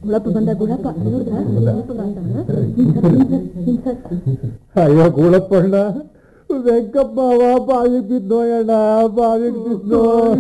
ಗುಳಪ್ಪ ಬಂದ ಗುಳಪ್ಪ ನೋಡಿದ್ರ ಗುಳಪ್ಪ ಬಂದ ಹಿಂಸತ್, ಹಿಂಸತ್, ಹಿಂಸತ್. ಅಯ್ಯೋ ಗುಳಪ್ಪಣ್ಣ ವೆಂಕಪ್ಪ ಬಾವಿಗೆ ಬಿದ್ದೋ ಅಣ್ಣ ಬಾವಿಗೆ ಬಿದ್ದೋ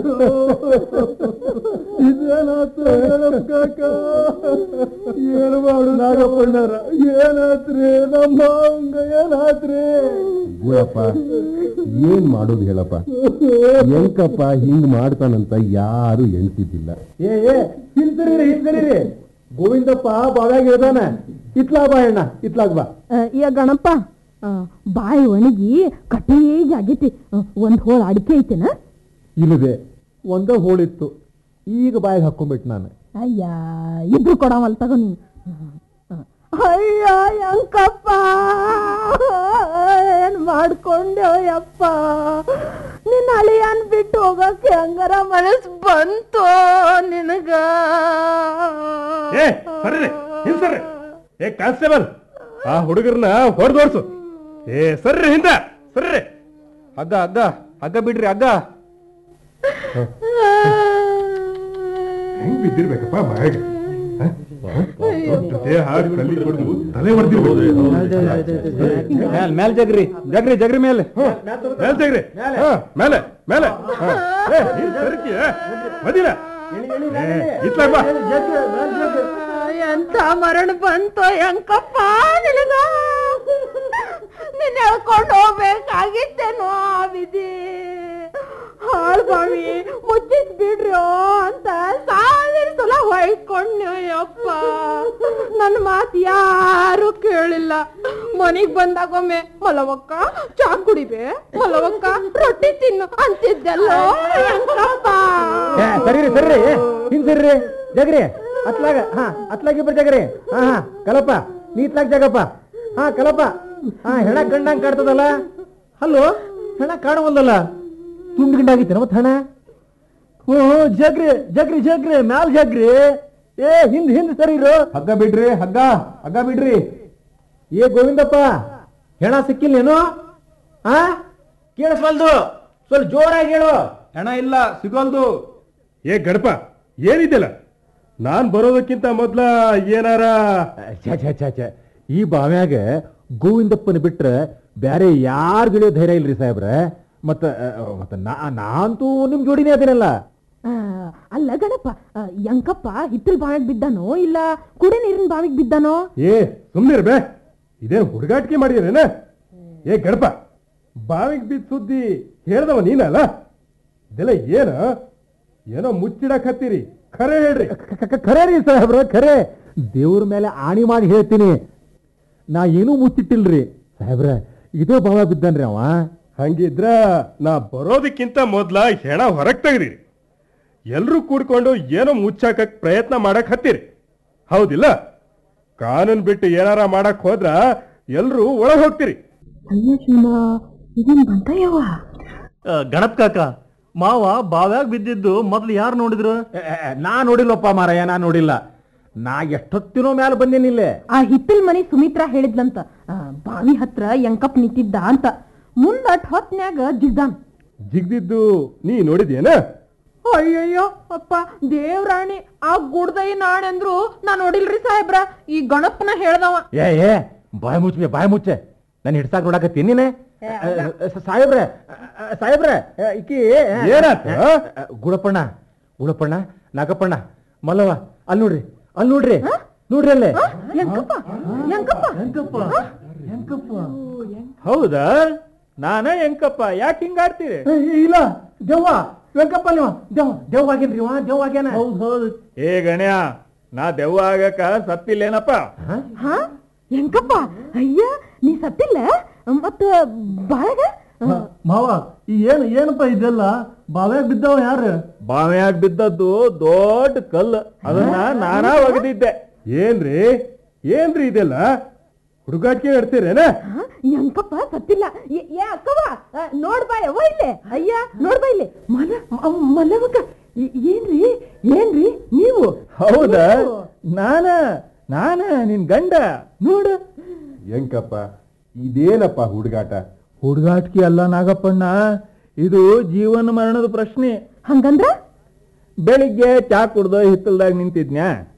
ಇದೇನಾತು ಕಾಕ ಏನು ಮಾಡು ನಾಗಪ್ಪಣ್ಣರ ಏನಾತ್ರಿ ನಮ್ಮ ಹಂಗ ಏನಾತ್ರಿ ಗುಳಪ್ಪ ಏನ್ ಮಾಡೋದು ಹೇಳಪ್ಪ ವೆಂಕಪ್ಪ ಹಿಂಗ್ ಮಾಡ್ತಾನಂತ ಯಾರು ಎಣ್ತಿದ್ದಿಲ್ಲ ಏ ಏ ಹಿಂಸರಿ ಹಿಂಸರಿ ಗೋವಿಂದಪ್ಪ ಬಾವ್ಯಾಗ ಇರ್ತಾನ ಇತ್ಲಾಗ ಬಾ ಅಣ್ಣ ಇತ್ಲಾಗ ಬಾ ಆ, ಏ ಗಣಪ ಆ, ಬಾಯಿ ಒಣಗಿ ಕಟೇಜ್ ಆಗೈತಿ ಆ, ಒಂದ್ ಹೋಳ ಅಡಿಕೆ ಐತೆನ ಇಲ್ಲದೆ ಒಂದ ಹೋಳಿತ್ತು ಈಗ ಬಾಯಿಗೆ ಹಾಕೊಂಡ್ಬಿಟ್ಟು ನಾನು ಅಯ್ಯ ಇಬ್ರು ಕೊಡವಲ್ ತಗೋ ನೀನು ಅಯ್ಯ ಯಂಕಪ್ಪ ಏನ್ ಮಾಡ್ಕೊಂಡೆ ಯಪ್ಪ ನಿನ್ನ ಅಳಿಯನ್ ಬಿಟ್ಟು ಹೋಗಕ್ಕೆ ಹಂಗಾರ ಮನಸ್ ಬಂತು ನಿನಗ ಏ ಸರ್ರಿ ಹಿಂಸರ್ರಿ ಏ ಕಾನ್ಸ್ಟೇಬಲ್ ಆ ಹುಡುಗರನ್ನ ಹೊಡೆದೋರ್ಸು ಏ ಸರ್ರಿ ಹಿಂದ ಸರ್ರಿ ಹಗ್ಗ ಹಗ್ಗ ಹಗ್ಗ ಬಿಡ್ರಿ ಹಗ್ಗ ಹೆಂಗ್ ಬಿದ್ದಿರ್ಬೇಕಪ್ಪ ಬಾಯಿಗೆ ದೇಹ ಕಲ್ಲಿ ಹೊಡೆದು ತಲೆ ಹೊಡೆದಿರ್ಬೋದು ಮೇಲ್ ಮೇಲ್ ಜಗ್ರಿ ಜಗ್ರಿ ಜಗ್ರಿ ಮೇಲೆ ಮೇಲ್ ತೆಗ್ರಿ ಹಾ, ಮೇಲೆ ಮೇಲೆ ಹಾ. ಏ, ನೀನ್ ಸರಿತೀಯ? ಮದಿನ ಏ, ಇತ್ಲಾಗ್ ಬಾ ಎಂತ ಮರಣ ಬಂತು ಯಂಕಪ್ಪ ನಿನಗ ನಿನ್ನ ಹೇಳ್ಕೊಂಡು ಹೋಗ್ಬೇಕಾಗಿತ್ತೇನೋ ಆ ವಿಧಿ ಹಾಳ್ಬಾವಿ ಮುಚ್ಚಿಸ್ ಬಿಡ್ರೋ ಅಂತ ಸಾವಿರ ಸಲ ಹೊಯ್ಕೊಂಡ್ನು ಯಪ್ಪ ನನ್ನ ಮಾತು ಯಾರು ಕೇಳಿಲ್ಲ ಮನೆಗ್ ಬಂದಾಗೊಮ್ಮೆ ಮಲವಕ್ಕ ಚಾ ಕುಡಿಬೆ ಮಲವಕ್ಕ ರೊಟ್ಟಿ ತಿನ್ನು ಅಂತಿದ್ದೆಲ್ಲೋ ಯಂಕಪ್ಪ ಏ, ಸರಿ ಸರಿ ಹಿಂಗ್ ಸರಿ ಜಗ್ರಿ ಅತ್ಲಾಗ ಹಾ ಅತ್ಲಾಗ ಇಬ್ರು ಜಗ್ರಿ ಹಾ ಹಾ ಕಲಪ ನೀ ಇತ್ಲಾಗ ಜಗಪ್ಪ ಹಾ ಕಲಪ ಹಾ ಹೆಣ ಕಂಡಂಗ್ ಕಾಡ್ತದಲ್ಲ ಹಲೋ ಹೆಣ ಕಾಣವಲ್ಲಲ್ಲ ತುಂಡು ಗಿಂಡಾಗಿತ್ತು ಮತ್ ಹಣ ಓ ಜಗ್ರಿ ಜಗ್ರಿ ಜಗ್ರಿ ಮ್ಯಾಲ್ ಜಗ್ರಿ ಏ ಹಿಂದ್ ಹಿಂದ್ ಸರಿ ಇರು ಹಗ್ಗ ಬಿಡ್ರಿ ಹಗ್ಗ ಹಗ್ಗ ಬಿಡ್ರಿ ಏ ಗೋವಿಂದಪ್ಪ ಹೆಣ ಸಿಕ್ಕಿಲ್ಲೇನು ಆ ಕೇಳಿಸ್ವಲ್ದು ಸ್ವಲ್ಪ ಜೋರಾಗಿ ಹೇಳು ಹೆಣ ಇಲ್ಲ ಸಿಗೋಲ್ದು ಏ ಗಡಪ ಏನಿದೆಲ್ಲ ನಾನ್ ಬರೋದಕ್ಕಿಂತ ಮೊದ್ಲ ಏನಾರ ಛೆ, ಛೆ, ಛೆ, ಛೆ. ಈ ಬಾವ್ಯಾಗ ಗೋವಿಂದಪ್ಪನ ಬಿಟ್ರೆ ಬೇರೆ ಯಾರ್ ಗಿಳಿಯೋ ಧೈರ್ಯ ಇಲ್ರಿ ಸಾಹೇಬ್ರೆ ಮತ್ತ ಆ, ಮತ್ತ ನಾ ನಾಂತೂ ನಿಮ್ ಜೋಡಿನೇ ಅದೇನಲ್ಲ ಆ, ಅಲ್ಲ ಗಣಪ ಆ, ಯಂಕಪ್ಪ ಹಿತ್ತಲ್ ಬಾವಿಗೆ ಬಿದ್ದಾನೋ ಇಲ್ಲ ಕುಡಿ ನೀರಿನ ಬಾವಿಗೆ ಬಿದ್ದಾನೋ ಏ ಸುಮ್ನಿರ್ಬೇ ಇದೇನ್ ಹುಡುಗಾಟಿಕೆ ಮಾಡಿರೇನ ಏ ಗಡಪ ಬಾವಿಗೆ ಬಿದ್ದ ಸುದ್ದಿ ಹೇಳ್ದವ ನೀನಲ್ಲ ಇದೆಲ್ಲ ಏನ ಏನೋ ಮುಚ್ಚಿಡಕ್ ಹತ್ತೀರಿ ಖರೆ ಹೇಳ್ರಿ ಕ- ಕ- ಖರೆ ರೀ ಸಾಹೇಬ್ರ ಖರೆ ದೇವ್ರ ಮೇಲೆ ಆಣಿ ಮಾಡಿ ಹೇಳ್ತೀನಿ ನಾ ಏನೂ ಮುಚ್ಚಿಟ್ಟಿಲ್ರಿ ಸಾಹೇಬ್ರ ಇದೇ ಬಾವ ಬಿದ್ದಾನ್ರಿ ಅವ ಹಂಗಿದ್ರ ನಾ ಬರೋದಕ್ಕಿಂತ ಮೊದ್ಲ ಹೆಣ ಹೊರಗ್ ತೆಗ್ದಿರಿ ಎಲ್ರೂ ಕೂಡ್ಕೊಂಡು ಏನೋ ಮುಚ್ಚಾಕಕ್ ಪ್ರಯತ್ನ ಮಾಡಕ್ ಹತ್ತೀರಿ ಹೌದಿಲ್ಲ ಕಾನೂನ್ ಬಿಟ್ಟು ಏನಾರ ಮಾಡಕ್ ಹೋದ್ರ ಎಲ್ರೂ ಒಳಗ್ ಹೋಗ್ತೀರಿ ಅಯ್ಯ ಶಿವನ ಇದನ್ ಬಂತ ಯಾವ ಗಣಪ್ ಕಾಕ ಮಾವ ಬಾವ್ಯಾಗ ಬಿದ್ದಿದ್ದು ಮೊದ್ಲು ಯಾರು ನೋಡಿದ್ರು ಏ, ಏ, ಏ, ನಾ ನೋಡಿಲ್ಲಪ್ಪ ಮಾರಾಯ ನಾ ನೋಡಿಲ್ಲ ನಾ ಎಷ್ಟೊತ್ತಿನೋ ಮ್ಯಾಲ ಬಂದೇನಿಲ್ಲೇ ಆ ಹಿತ್ತಲ್ ಮನಿ ಸುಮಿತ್ರಾ ಹೇಳಿದ್ಲಂತ ಆ, ಬಾವಿ ಹತ್ರ ಯಂಕಪ್ ನಿಂತಿದ್ದ ಅಂತ ಮುಂದ ಹೊತ್ನ್ಯಾಗ ಜಿಗ್ದಾನ್ ಜಿಗ್ದಿದ್ದು ನೀ ನೋಡಿದ್ಯೇನ ಅಯ್ಯಯ್ಯೋ ಅಪ್ಪ ದೇವ್ರಾಣಿ ಆ ಗುಡ್ದೈ ನಾಣೆಂದ್ರು ನಾ ನೋಡಿಲ್ರಿ ಸಾಹೇಬ್ರ ಈ ಗಣಪನ ಹೇಳ್ದವ ಏ ಏ ಬಾಯ್ ಮುಚ್ಚೆ ಬಾಯ್ ಮುಚ್ಚೆ ನಾನು ಹಿಡ್ಸಾಕ್ ನೋಡಕತ್ತೀನಿ ನೀನೆ ಸಾಹೇಬ್ರೆ ಅ, ಸಾಹೇಬ್ರೆ ಅ, ಇಕಿ ಏನಾತು? ಅ, ಅ, ಗುಳಪ್ಪಣ್ಣ ಗುಳಪ್ಪಣ್ಣ ನಾಗಪ್ಪಣ್ಣ ಮಲ್ಲವ ಅಲ್ಲಿ ನೋಡ್ರಿ ಅಲ್ಲಿ ನೋಡ್ರಿ ನೋಡ್ರಿ ಅಲ್ಲೇ ಯಂಕಪ್ಪ ಯಂಕಪ್ಪ ಹೌದಾ ನಾನ ಎಂಕಪ್ಪ ಯಾಕೆ ಹಿಂಗಾಡ್ತೀರಿ ಏ, ಇಲ್ಲ ದೆವ್ವ ವೆಂಕಪ್ಪ ನೀವ ದೆವ್ವ ದೆವ್ವ ಆಗೇನ್ರಿ ಇವ ದೆವ್ವ ಆಗ್ಯಾನ ಹೌದು ಹೌದು ಏ ಗಣ್ಯ ನಾ ದೆವ್ವ ಆಗಕ ಸತ್ತಿಲ್ಲೇನಪ್ಪ ಹ? ಹಾ ಯಂಕಪ್ಪ ಅಯ್ಯ ನೀ ಸತ್ತಿಲ್ಲ ಮತ್ತ ಬಾಳಗ ಮಾವ ಈ ಏನು ಏನಪ್ಪ ಇದೆಲ್ಲ ಬಾವ್ಯಾಗ ಬಿದ್ದವ ಯಾರು ಬಾವ್ಯಾಗ ಬಿದ್ದದ್ದು ದೊಡ್ಡ ಕಲ್ಲು ಅದನ್ನ ನಾನಾ ಒಗದಿದ್ದೆ ಏನ್ರಿ ಏನ್ರಿ ಇದೆಲ್ಲ ಹುಡುಗಾಟಿಕೆ ನಡ್ತೀರೇನ ಯಂಕಪ್ಪ ಸತ್ತಿಲ್ಲ ಏ- ಏ ಅಕ್ಕವ ಆ, ನೋಡ್ ಬಾ ಯವ್ವ ಇಲ್ಲೇ ಅಯ್ಯ ನೋಡ್ ಬಾ ಇಲ್ಲಿ ಮಲ ಮ- ಮಲವಕ್ಕ ಏ- ಏನ್ರಿ ಏನ್ರಿ ನೀವು ಹೌದಾ ನೀವು? ನಾನ ನಾನ ನಿನ್ ಗಂಡ ನೋಡು ಹೆಂಕಪ್ಪ ಇದೇನಪ್ಪ ಹುಡುಗಾಟ ಹುಡುಗಾಟಿಕೆ ಅಲ್ಲ ನಾಗಪ್ಪಣ್ಣ ಇದು ಜೀವನ ಮರಣದ ಪ್ರಶ್ನೆ ಹಂಗಂದ್ರ ಬೆಳಿಗ್ಗೆ ಚಾ ಕುಡ್ದು ಹಿತ್ತಲ್ದಾಗ ನಿಂತಿದ್ನ್ಯಾ